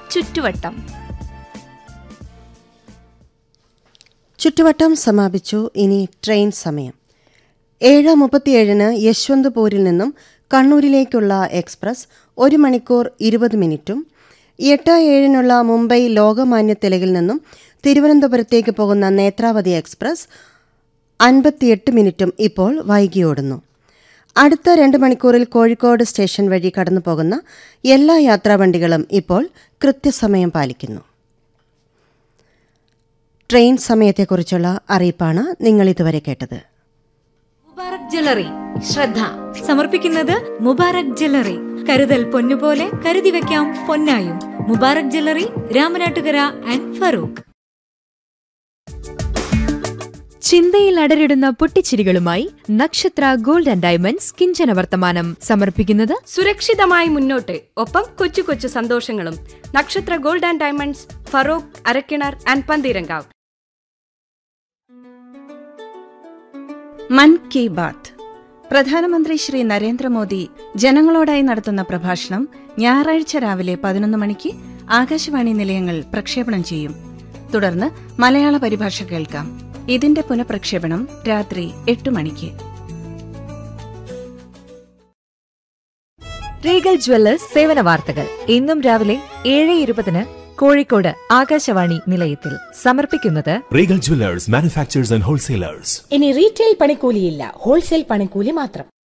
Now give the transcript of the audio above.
ചുറ്റുവട്ടം ചുറ്റുവട്ടം സമാപിച്ചു ഇനി ട്രെയിൻ സമയം ഏഴ് മുപ്പത്തിയേഴിന് യശ്വന്ത്പൂരിൽ നിന്നും കണ്ണൂരിലേക്കുള്ള എക്സ്പ്രസ് ഒരു മണിക്കൂർ ഇരുപത് മിനിറ്റും എട്ട് ഏഴിനുള്ള മുംബൈ ലോകമാന്യ തിലകിൽ നിന്നും തിരുവനന്തപുരത്തേക്ക് പോകുന്ന നേത്രാവതി എക്സ്പ്രസ് അൻപത്തിയെട്ട് മിനിറ്റും ഇപ്പോൾ വൈകിയോടുന്നു അടുത്ത രണ്ട് മണിക്കൂറിൽ കോഴിക്കോട് സ്റ്റേഷൻ വഴി കടന്നു പോകുന്ന എല്ലാ യാത്രാവണ്ടികളും ഇപ്പോൾ കൃത്യസമയം പാലിക്കുന്നു ട്രെയിൻ സമയത്തെക്കുറിച്ചുള്ള അറിയിപ്പാണ് നിങ്ങൾ ഇതുവരെ കേട്ടത് മുബാറക് ജ്വല്ലറി ശ്രദ്ധ സമർപ്പിക്കുന്നത് മുബാറക് ജ്വല്ലറി കരുതൽ പൊന്നുപോലെ കരുതി വെക്കാം പൊന്നായും മുബാറക് ജ്വല്ലറി രാമനാട്ടുകര ആൻഡ് ഫറൂഖ് ചിന്തയിൽ അടരിടുന്ന പൊട്ടിച്ചിരികളുമായി നക്ഷത്ര ഗോൾഡ് ആൻഡ് ഡയമണ്ട്സ് കിഞ്ചന വർത്തമാനം സമർപ്പിക്കുന്നത് സുരക്ഷിതമായി മുന്നോട്ട് ഒപ്പം കൊച്ചു കൊച്ചു സന്തോഷങ്ങളും Nakshatra gold and diamonds Feroke Arakkinar and Pantheerankavu Mann Ki Baat പ്രധാനമന്ത്രി ശ്രീ നരേന്ദ്രമോദി ജനങ്ങളോടായി നടത്തുന്ന പ്രഭാഷണം ഞായറാഴ്ച രാവിലെ പതിനൊന്ന് മണിക്ക് ആകാശവാണി നിലയങ്ങൾ പ്രക്ഷേപണം ചെയ്യും തുടർന്ന് മലയാള പരിഭാഷ കേൾക്കാം ഇതിന്റെ പുനഃപ്രക്ഷേപണം രാത്രി എട്ട് മണിക്ക് റീഗൽ ജ്വല്ലേഴ്സ് സേവന വാർത്തകൾ ഇന്നും രാവിലെ ഏഴ് ഇരുപതിന് കോഴിക്കോട് ആകാശവാണി നിലയത്തിൽ സമർപ്പിക്കുന്നത് Regal Jewelers, manufacturers and wholesalers. ഇനി റീറ്റെയിൽ പണിക്കൂലിയില്ല ഹോൾസെയിൽ പണിക്കൂലി മാത്രം